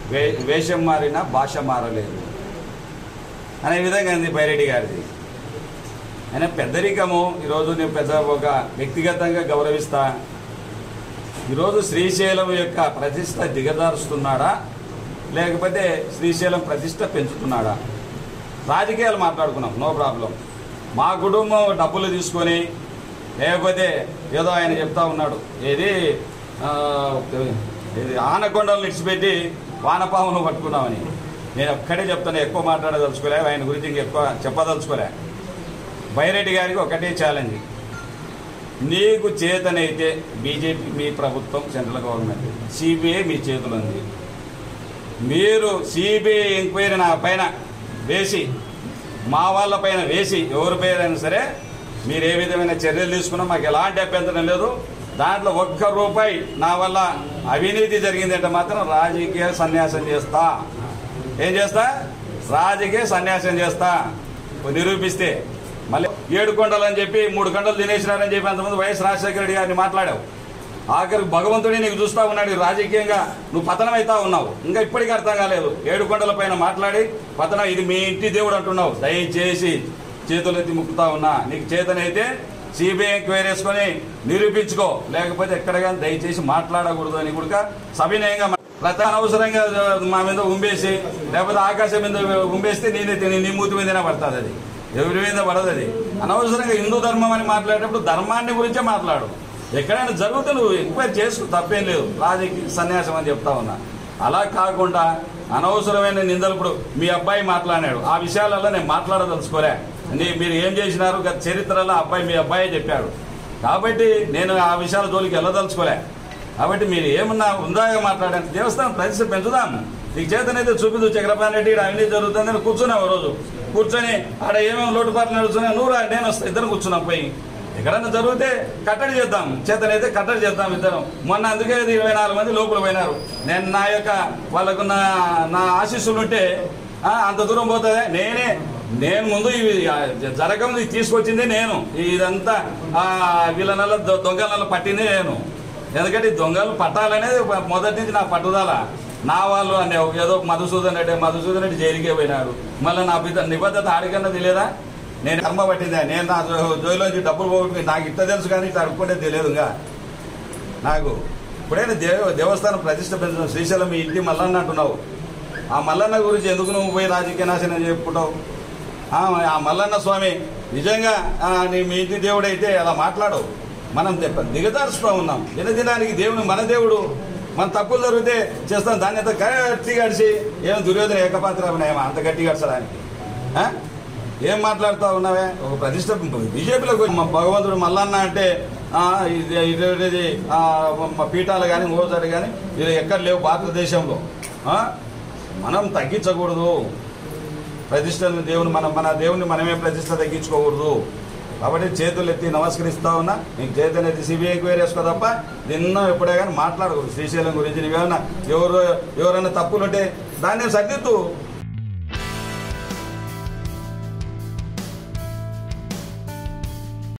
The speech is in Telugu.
వే వేషం మారినా భాష మారలేదు అనే విధంగా ఉంది బైరెడ్డి గారిది ఆయన పెద్దరికము ఈరోజు నేను పెద్ద ఒక వ్యక్తిగతంగా గౌరవిస్తా ఈరోజు శ్రీశైలం యొక్క ప్రతిష్ట దిగజారుస్తున్నాడా లేకపోతే శ్రీశైలం ప్రతిష్ట పెంచుతున్నాడా రాజకీయాలు మాట్లాడుకున్నాం నో ప్రాబ్లం మా కుటుంబం డబ్బులు తీసుకొని లేకపోతే ఏదో ఆయన చెప్తా ఉన్నాడు ఏది ఆ, ఏది ఆనకొండలు నిడిచిపెట్టి వానపామును పట్టుకున్నామని నేను ఒక్కడే చెప్తాను ఎక్కువ మాట్లాడదలుచుకోలే ఆయన గురించి ఇంక ఎక్కువ చెప్పదలుచుకోలే బైరెడ్డి గారికి ఒకటే ఛాలెంజ్ నీకు చేతనైతే బీజేపీ మీ ప్రభుత్వం సెంట్రల్ గవర్నమెంట్ సిబిఐ మీ చేతులు ఉంది మీరు సిబిఐ ఎంక్వైరీ నా పైన వేసి మా వాళ్ళ పైన వేసి ఎవరి పేరైనా సరే మీరు ఏ విధమైన చర్యలు తీసుకున్నా మాకు ఎలాంటి అభ్యంతరం లేదు దాంట్లో ఒక్క రూపాయి నా వల్ల అవినీతి జరిగిందంటే మాత్రం రాజకీయ సన్యాసం చేస్తా ఏం చేస్తా రాజకీయ సన్యాసం చేస్తా నిరూపిస్తే మళ్ళీ ఏడు కొండలు అని చెప్పి మూడు కొండలు తినేసినారని చెప్పి అంతమంది వైఎస్ రాజశేఖర రెడ్డి గారిని మాట్లాడావు ఆఖరి భగవంతుడే నీకు చూస్తా ఉన్నాడు రాజకీయంగా నువ్వు పతనం అవుతా ఉన్నావు ఇంకా ఇప్పటికీ అర్థం కాలేదు ఏడు కొండల పైన మాట్లాడి పతనం ఇది మీ ఇంటి దేవుడు అంటున్నావు దయచేసి చేతులెత్తి ముక్కుతా ఉన్నా నీకు చేతనైతే సిబిఐ ఎంక్వైరీ వేసుకొని నిరూపించుకో లేకపోతే ఎక్కడ కానీ దయచేసి మాట్లాడకూడదు అని కూడా సవినయంగా మా- ప్రతి అనవసరంగా మా మీద ఉమ్మేసి లేకపోతే ఆకాశం మీద ఉమ్మేస్తే నేనే తిని నీ మూతి మీదనే పడుతుంది అది ఎవరి మీద పడదు అది అనవసరంగా హిందూ ధర్మం అని మాట్లాడేటప్పుడు ధర్మాన్ని గురించే మాట్లాడు ఎక్కడైనా జరిగితే నువ్వు ఎంక్వైరీ చేసుకో తప్పేం లేదు రాజకీయ సన్యాసం అని చెప్తా ఉన్నా అలా కాకుండా అనవసరమైన నిందలు ఇప్పుడు మీ అబ్బాయి మాట్లాడాడు ఆ విషయాలలో నేను మాట్లాడదలుచుకోలే నీ మీరు ఏం చేసినారు గత చరిత్రలో అబ్బాయి మీ అబ్బాయే చెప్పాడు కాబట్టి నేను ఆ విషయాల జోలికి వెళ్ళదలుచుకోలే కాబట్టి మీరు ఏమన్నా ఉందాగా మాట్లాడండి దేవస్థానం ప్రతిష్ట పెంచుదాం నీకు చేతనైతే చూపిదు చక్రపాణి రెడ్డి ఈడ అవినీతి జరుగుతుందని కూర్చున్నాం ఓ రోజు కూర్చొని ఆడ ఏమేమి లోటుపాట్లు నడుస్తున్నాయి నువ్వు రా నేను వస్తా ఇద్దరు కూర్చున్నాం పోయి ఎక్కడన్నా జరిగితే కట్టడి చేద్దాం చేతనైతే కట్టడి చేద్దాం ఇద్దరం మొన్న అందుకే ఇది ఇరవై నాలుగు మంది లోపల పోయినారు నేను నా యొక్క వాళ్ళకు నా నా ఆశీస్సులు ఉంటే ఆ, అంత దూరం పోతుందే నేనే నేను ముందు ఇవి జరగముందు ఇది తీసుకొచ్చిందే నేను ఇదంతా ఆ, వీళ్ళ నెల దొంగల నెల పట్టిందే నేను ఎందుకంటే ఈ దొంగలు పట్టాలనేది మొదటి నుంచి నా పట్టుదల నా వాళ్ళు అనే ఏదో మధుసూదన్ రెడ్డి మధుసూదన్ రెడ్డి జైలుకే పోయినాడు మళ్ళీ నా బిడ్డ నిబద్ధత ఆడికన్నా తెలియదా నేను కర్మ పట్టిందా నేను నా జో- జోలిలోంచి డబ్బులు పోగొట్టుకుని నాకు ఇంత తెలుసు కానీ ఇట్లా అడుక్కుంటే తెలియదుగా నాకు ఇప్పుడైనా దేవ దేవస్థానం ప్రతిష్ట పెంచిన శ్రీశైలం మీ ఇంటి మల్లన్న అంటున్నావు ఆ మల్లన్న గురించి ఎందుకు నువ్వు పోయి రాజకీయ నాశనం చెప్పుకుంటావు ఆ ఆ మల్లన్న స్వామి నిజంగా ఆ, నీ మీ ఇంటి దేవుడు అయితే అలా మాట్లాడవు మనం దిగ- దిగజారుస్తూ ఉన్నాం దినదినానికి దేవుని మన దేవుడు మన తప్పులు జరిగితే చేస్తాం దాన్ని అంత గట్టిగా అడిచి ఏం దుర్యోధన ఏకపాత్ర ఏమో అంత గట్టిగా అడచడానికి ఆ? ఏం మాట్లాడుతూ ఉన్నావే ఒక ప్రతిష్ట బీజేపీలో మా భగవంతుడు మల్లన్న అంటే ఆ, ఇది ఇది ఇది, ఆ, మా పీఠాలు కానీ మోసాలు కానీ ఇది ఎక్కడ లేవు భారతదేశంలో ఆ? మనం తగ్గించకూడదు ప్రతిష్టను దేవుని మనం మన దేవుని మనమే ప్రతిష్ట తగ్గించుకోకూడదు కాబట్టి చేతులు ఎత్తి నమస్కరిస్తా ఉన్నా నీకు చేతులు ఎత్తి సిబిఐ ఎంక్వైరీ వేసుకో తప్ప నిన్న ఎప్పుడే కానీ మాట్లాడకూడదు శ్రీశైలం గురించి నువ్వేమన్నా ఎవరు ఎవరైనా తప్పులుంటే దాన్ని సర్దిద్దు